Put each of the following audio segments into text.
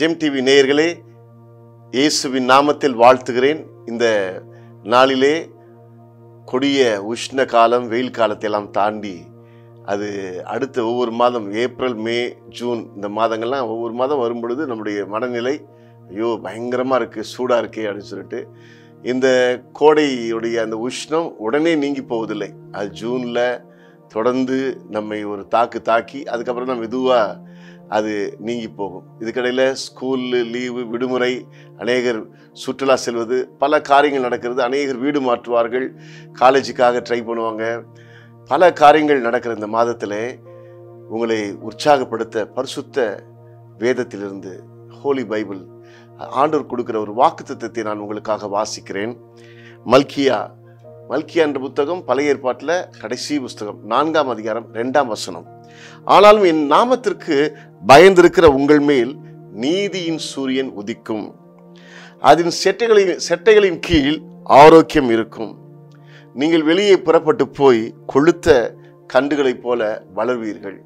GeM TV நேயர்களே இயேசுவின் நாமத்தில் வாழ்த்துகிறேன் இந்த நாளிலே கொடிய உஷ்ண காலம் வெயில் காலத்தை எல்லாம் தாண்டி அது அடுத்த ஒவ்வொரு மாதம் ஏப்ரல் மே ஜூன் இந்த மாதங்கள்லாம் ஒவ்வொரு மாதம் வரும் பொழுது நம்முடைய மனநிலை ஐயோ பயங்கரமாக இருக்குது சூடாக இருக்கே அப்படின்னு சொல்லிட்டு இந்த கோடையுடைய அந்த உஷ்ணம் உடனே நீங்கி போவதில்லை அது ஜூனில் தொடர்ந்து நம்மை ஒரு தாக்கு தாக்கி அதுக்கப்புறம் தான் மெதுவாக அது நீங்கி போகும் இதுக்கடையில் ஸ்கூலு லீவு விடுமுறை அநேகர் சுற்றுலா செல்வது பல காரியங்கள் நடக்கிறது அநேகர் வீடு மாற்றுவார்கள் காலேஜுக்காக ட்ரை பண்ணுவாங்க பல காரியங்கள் நடக்கிற இந்த மாதத்தில் உங்களை உற்சாகப்படுத்த பரிசுத்த வேதத்திலிருந்து ஹோலி பைபிள் ஆண்டவர் கொடுக்கிற ஒரு வாக்குத்தத்தத்தை நான் உங்களுக்காக வாசிக்கிறேன் மல்கியா மல்கியா என்ற புத்தகம் பழைய ஏற்பாட்டில் கடைசி புஸ்தகம் நான்காம் அதிகாரம் ரெண்டாம் வசனம் ஆனாலும் என் நாமத்திற்கு பயந்திருக்கிற உங்கள் மேல் நீதியின் சூரியன் உதிக்கும் அதன் செட்டைகளின் செட்டைகளின் கீழ் ஆரோக்கியம் இருக்கும் நீங்கள் வெளியே புறப்பட்டு போய் கொளுத்த கண்டுகளைப் போல வளர்வீர்கள்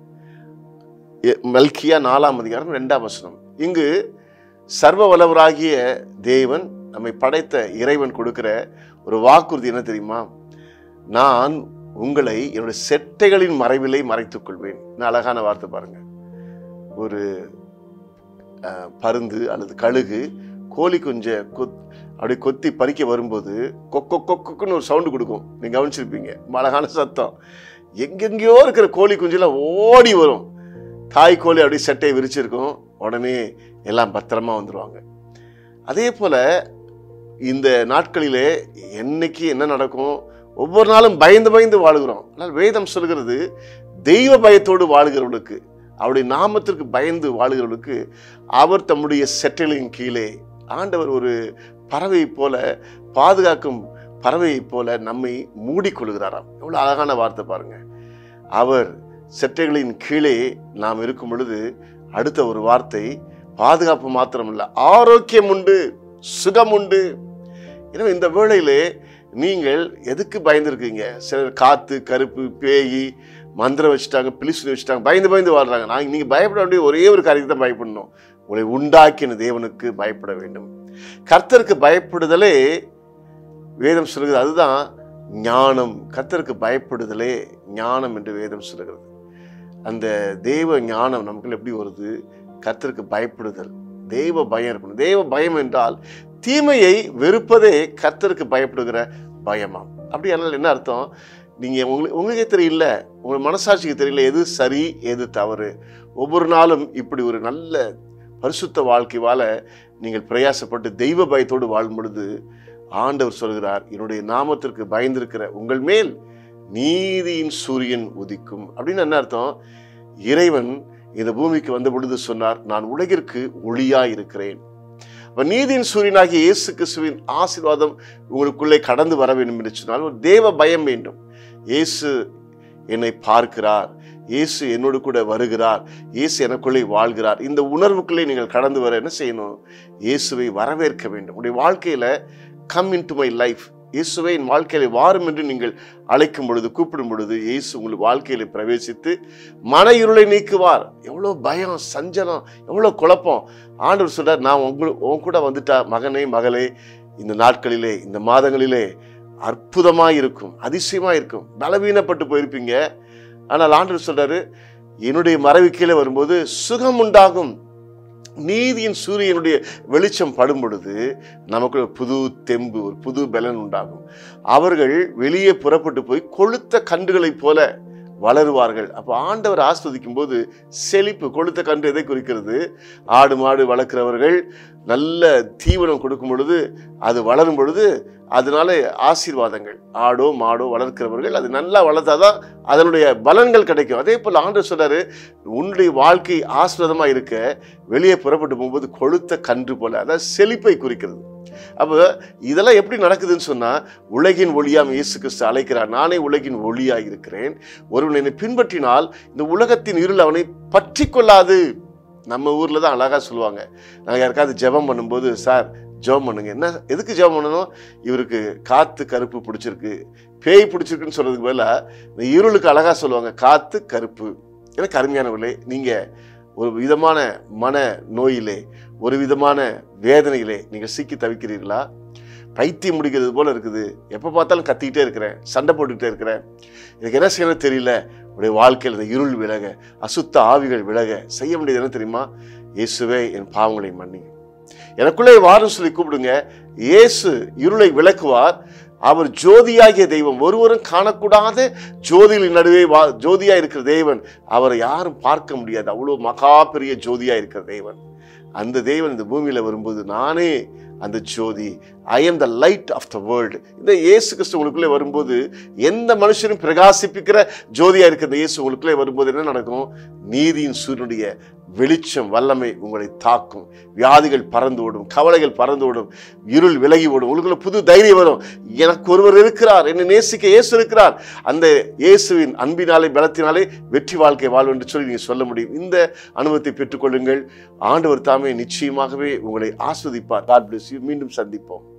எ- மல்கியா நாலாம் அதிகாரம் ரெண்டாம் வசனம் இங்கு சர்வ வல்லவராகிய தேவன் நம்மை படைத்த இறைவன் கொடுக்கிற ஒரு வாக்குறுதி என்ன தெரியுமா நான் உங்களை என்னுடைய செட்டைகளின் மறைவிலை மறைத்துக் கொள்வேன் என்ன அழகான வார்த்தை பாருங்க ஒரு அஹ், பருந்து அல்லது கழுகு கோழி குஞ்ச கொத் அப்படி கொத்தி பறிக்க வரும்போது கொக்கோ கொக்குன்னு ஒரு சவுண்டு கொடுக்கும் நீங்க கவனிச்சிருப்பீங்க அழகான சத்தம் எங்கெங்கேயோ இருக்கிற கோழி குஞ்செல்லாம் ஓடி வரும் தாய் கோழி அப்படியே செட்டையை விரிச்சிருக்கும் உடனே எல்லாம் பத்திரமா வந்துடுவாங்க அதே போல இந்த நாட்களிலே என்னைக்கு என்ன நடக்கும் ஒவ்வொரு நாளும் பயந்து பயந்து வாழுகிறோம் ஆனால் வேதம் சொல்கிறது தெய்வ பயத்தோடு வாழுகிறவர்களுக்கு அவருடைய நாமத்திற்கு பயந்து வாழுகிறவர்களுக்கு அவர் தம்முடைய செட்டலின் கீழே ஆண்டவர் ஒரு பறவை போல பாதுகாக்கும் பறவையை போல நம்மை மூடிக்கொள்கிறாராம் எவ்வளோ அழகான வார்த்தை பாருங்க அவர் செட்டைகளின் கீழே நாம் இருக்கும் பொழுது அடுத்த ஒரு வார்த்தை பாதுகாப்பு மாத்திரமல்ல ஆரோக்கியம் உண்டு சுகம் உண்டு எனவே இந்த வேளையிலே நீங்கள் எதுக்கு பயந்துருக்கீங்க சிலர் காத்து கருப்பு பேய் மந்திரம் வச்சுட்டாங்க பிலிசுனி வச்சுட்டாங்க பயந்து பயந்து வாழ்றாங்க நான் நீங்கள் பயப்பட வேண்டிய ஒரே ஒரு காரியத்தை தான் பயப்படணும் உங்களை உண்டாக்கின தேவனுக்கு பயப்பட வேண்டும் கர்த்தருக்கு பயப்படுதலே வேதம் சொல்கிறது அதுதான் ஞானம் கர்த்தருக்கு பயப்படுதலே ஞானம் என்று வேதம் சொல்கிறது அந்த தெய்வ ஞானம் நமக்குள்ள எப்படி வருது கர்த்தருக்கு பயப்படுதல் தெய்வ பயம் இருக்கணும் தெய்வ பயம் என்றால் தீமையை வெறுப்பதே கர்த்தருக்கு பயப்படுகிற பயமாம் அப்படி ஆனால் என்ன அர்த்தம் நீங்க உங்களுக்கு உங்களுக்கே தெரியல உங்க மனசாட்சிக்கு தெரியல எது சரி எது தவறு ஒவ்வொரு நாளும் இப்படி ஒரு நல்ல பரிசுத்த வாழ்க்கை வாழ நீங்கள் பிரயாசப்பட்டு தெய்வ பயத்தோடு வாழும் பொழுது ஆண்டவர் சொல்கிறார் என்னுடைய நாமத்திற்கு பயந்திருக்கிற உங்கள் மேல் நீதியின் சூரியன் உதிக்கும் அப்படின்னு என்ன அர்த்தம் இறைவன் இந்த பூமிக்கு வந்த பொழுது சொன்னார் நான் உலகிற்கு ஒளியா இருக்கிறேன் அப்ப நீதியின் சூரியனாகிய இயேசு கிறிஸ்துவின் ஆசீர்வாதம் உங்களுக்குள்ளே கடந்து வர வேண்டும் என்று சொன்னால் ஒரு தேவ பயம் வேண்டும் இயேசு என்னை பார்க்கிறார் இயேசு என்னோடு கூட வருகிறார் இயேசு எனக்குள்ளே வாழ்கிறார் இந்த உணர்வுக்குள்ளே நீங்கள் கடந்து வர என்ன செய்யணும் இயேசுவை வரவேற்க வேண்டும் உங்களுடைய வாழ்க்கையில come in to my life இயேசுவை என் வாழ்க்கையில வாரும் என்று நீங்கள் அழைக்கும் பொழுது கூப்பிடும் பொழுது இயேசு உங்கள் வாழ்க்கையில பிரவேசித்து மன இருளை நீக்குவார் எவ்வளோ பயம் சஞ்சலம் எவ்வளோ குழப்பம் ஆண்டவர் சொல்றார் நான் உங்கள் உன் கூட வந்துட்டா மகனே மகளே இந்த நாட்களிலே இந்த மாதங்களிலே அற்புதமாக இருக்கும் அதிசயமாக இருக்கும் பலவீனப்பட்டு போயிருப்பீங்க ஆனால் ஆண்டவர் சொல்றாரு என்னுடைய மறைவு கீழே வரும்போது சுகம் உண்டாகும் நீதியின் சூரியனுடைய வெளிச்சம் படும் பொழுது நமக்கு ஒரு புது தெம்பு ஒரு புது பலன் உண்டாகும் அவர்கள் வெளியே புறப்பட்டு போய் கொளுத்த கன்றுகளைப் போல வளருவார்கள் அப்போ ஆண்டவர் ஆஸ்வதிக்கும் போது செழிப்பு கொளுத்த கன்று எதை குறிக்கிறது ஆடு மாடு வளர்க்கிறவர்கள் நல்ல தீவனம் கொடுக்கும் பொழுது அது வளரும் பொழுது அதனால ஆசீர்வாதங்கள் ஆடோ மாடோ வளர்க்கிறவர்கள் அது நல்லா வளர்த்தாதான் அதனுடைய பலன்கள் கிடைக்கும் அதே போல் ஆண்டவர் சொல்றாரு உன்னுடைய வாழ்க்கை ஆசீர்வாதமா இருக்க வெளியே புறப்பட்டு போகும்போது கொளுத்த கன்று போல அதாவது செழிப்பை குறிக்கிறது அப்போ இதெல்லாம் எப்படி நடக்குதுன்னு சொன்னா உலகின் ஒளியாம் இயேசு கிறிஸ்து அழைக்கிறார் நானே உலகின் ஒளியாய் இருக்கிறேன் ஒருவன் என்னை பின்பற்றினால் இந்த உலகத்தின் இருள் அவனை பற்றி கொள்ளாது நம்ம ஊர்ல தான் அழகா சொல்லுவாங்க நாங்கள் யாருக்காவது ஜெபம் பண்ணும்போது சார் ஜெபம் பண்ணுங்க என்ன எதுக்கு ஜெபம் பண்ணணும் இவருக்கு காத்து கருப்பு பிடிச்சிருக்கு பேய் பிடிச்சிருக்குன்னு சொல்றதுக்கு பதிலாக இந்த இருளுக்கு அழகா சொல்லுவாங்க காத்து கருப்பு எனக்கு அருமையானவர்களே நீங்க ஒரு விதமான மன நோயிலே ஒரு விதமான வேதனையிலே நீங்கள் சிக்கி தவிக்கிறீர்களா பைத்தியம் முடிக்கிறது போல இருக்குது எப்போ பார்த்தாலும் கத்திக்கிட்டே இருக்கிறேன் சண்டை போட்டுக்கிட்டே இருக்கிறேன் எனக்கு என்ன செய்யணும் தெரியல உடைய வாழ்க்கையில் இந்த இருள் விலக அசுத்த ஆவிகள் விலக செய்ய வேண்டியது என்ன தெரியுமா இயேசுவே என் பாவங்களை மன்னி எனக்குள்ளே வாரும் சொல்லி கூப்பிடுங்க இயேசு இருளை விளக்குவார் அவர் ஜோதியாகிய தெய்வம் ஒருவரும் காணக்கூடாத ஜோதிகளின் நடுவே வா ஜோதியா இருக்கிற தேவன் அவரை யாரும் பார்க்க முடியாது அவ்வளோ மகா பெரிய ஜோதியா இருக்கிற தேவன் அந்த தேவன் இந்த பூமியில வரும்போது நானே அந்த ஜோதி I am the light of the world இந்த இயேசு கிறிஸ்து உங்களுக்குள்ளே வரும்போது எந்த மனுஷனும் பிரகாசிப்பிக்கிற ஜோதியா இருக்கிற இந்த இயேசு உங்களுக்குள்ளே வரும்போது என்ன நடக்கும் நீதியின் சூரியனுடைய வெளிச்சம் வல்லமை உங்களை தாக்கும் வியாதிகள் பறந்து ஓடும் கவலைகள் பறந்து ஓடும் இருள் விலகி ஓடும் உங்களுக்குள்ள புது தைரியம் வரும் எனக்கு ஒருவர் இருக்கிறார் என்னை நேசிக்க இயேசு இருக்கிறார் அந்த இயேசுவின் அன்பினாலே பலத்தினாலே வெற்றி வாழ்க்கை வாழ்வு என்று சொல்லி நீங்கள் சொல்ல முடியும் இந்த அனுபவத்தை பெற்றுக்கொள்ளுங்கள் ஆண்டவர் தாமே நிச்சயமாகவே உங்களை ஆஸ்வதிப்பார் காட் பிளஸ் யூ மீண்டும் சந்திப்போம்